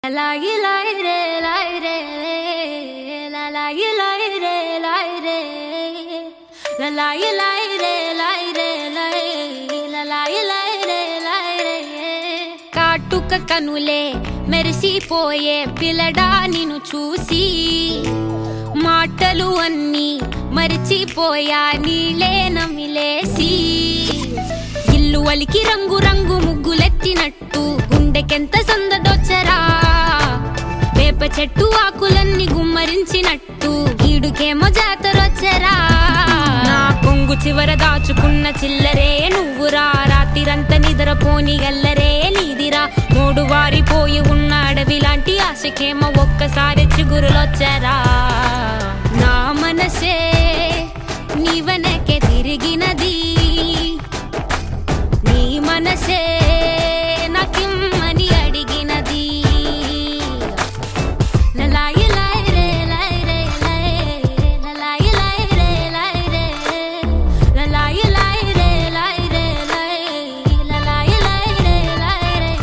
లాయి లాయి రే లాయి రే లా లాయి లాయి రే లాయి రే లా లాయి లాయి రే లాయి రే లాయి లా లాయి లాయి రే లాయి రే కాటుక కనులే మెరిసిపోయే పిల్లడా నిన్ను చూసి మాటలు అన్నీ మరిచిపోయా నీలే నమిలేసి ఇల్లు వలికి రంగు రంగు ముగ్గులెత్తినట్టు గుండెకెంత సందడొచ్చరా వేప చెట్టు ఆకులన్నీ గుమ్మరించినట్టు ఈడుకేమో జాతరొచ్చరా నా కొంగు చివర దాచుకున్న చిల్లరే నువ్వురా రాత్రిరంతా నిద్రపోని గల్లరే నీదిరా మూడు వారిపోయి ఉన్న అడవి లాంటి ఆశకేమో ఒక్కసారి చిగురులొచ్చరా నా మనసే నీ వెనకే తిరిగినది నీ మనసే నాకిమ్మని అడిగినది లలాయి లాయి రే లాయి రే లాయి. లలాయి లాయి రే లాయి రే. లలాయి లాయి రే లాయి రే లాయి. లలాయి లాయి రే లాయి రే.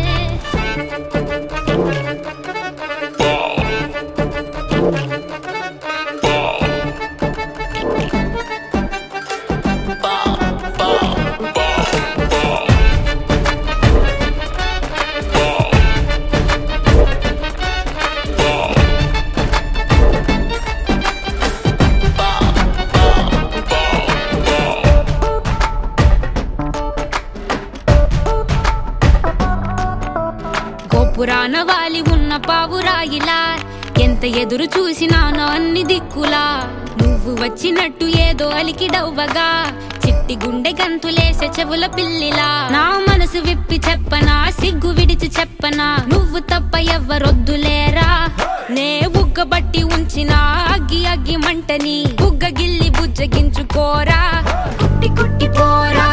గోపురాన వాలి ఉన్న పావురాయిలా ఎంత ఎదురు చూసినానో అన్ని దిక్కులా నువ్వు వచ్చినట్టు ఏదో అలికి డవ్వగా చిట్టి గుండె గంతులేసే చెవుల పిల్లిలా నా మనసు విప్పి చెప్పనా సిగ్గు విడిచి చెప్పనా నువ్వు తప్ప ఎవ్వరొద్దులేరా నే బుగ్గబట్టి ఉంచిన అగ్గి అగ్గి మంటని బుగ్గ గిల్లి బుజ్జగించుకోరా కుట్టి కుట్టి పోరా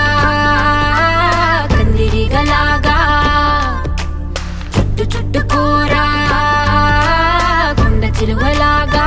కందిరిగలాగా చుట్టు చుట్టుకోరా కొండ చిలువలాగా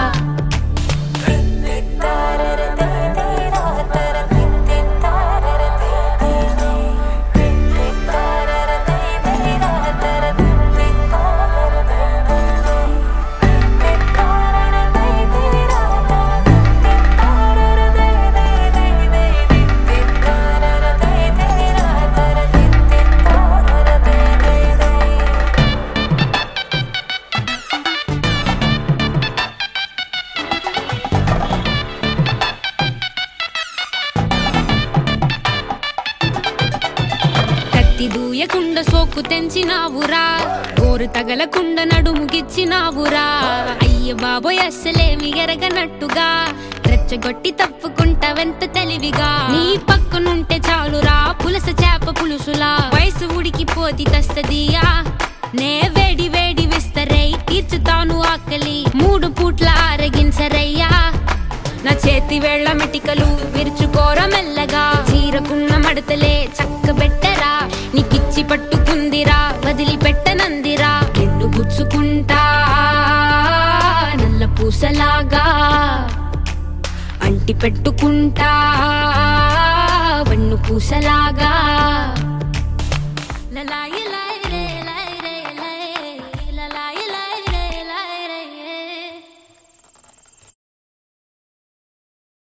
కత్తి దూయకుండ సోకు తెంచినావురా గోరు తగలకుండ నడుముగిచ్చినావురా అయ్య బాబోయ్ అస్సలేమి ఎరగనట్టుగా రెచ్చగొట్టి తప్పుకుంటావెంత తెలివిగా నీ పక్కనుంటే చాలురా పులస చేప పులుసులా వయసు ఉడికిపోతి తస్తదియా నే వేడి వేడి విస్తరై తీర్చుతాను ఆకలి మూడు పూట్ల ఆరగించరయ్యా నా చేతి వేళ్ల మెటికలు విరుచుకోర మెల్లగా చీరకున్న మడతలే చక్కబెట్టరా నీకిచ్చి పట్టుకుందిరా వదిలిపెట్టనందిరా నిన్ను గుచ్చుకుంటా నల్ల పూసలాగా అంటి పెట్టుకుంటా వన్ను పూసలాగా లలాయి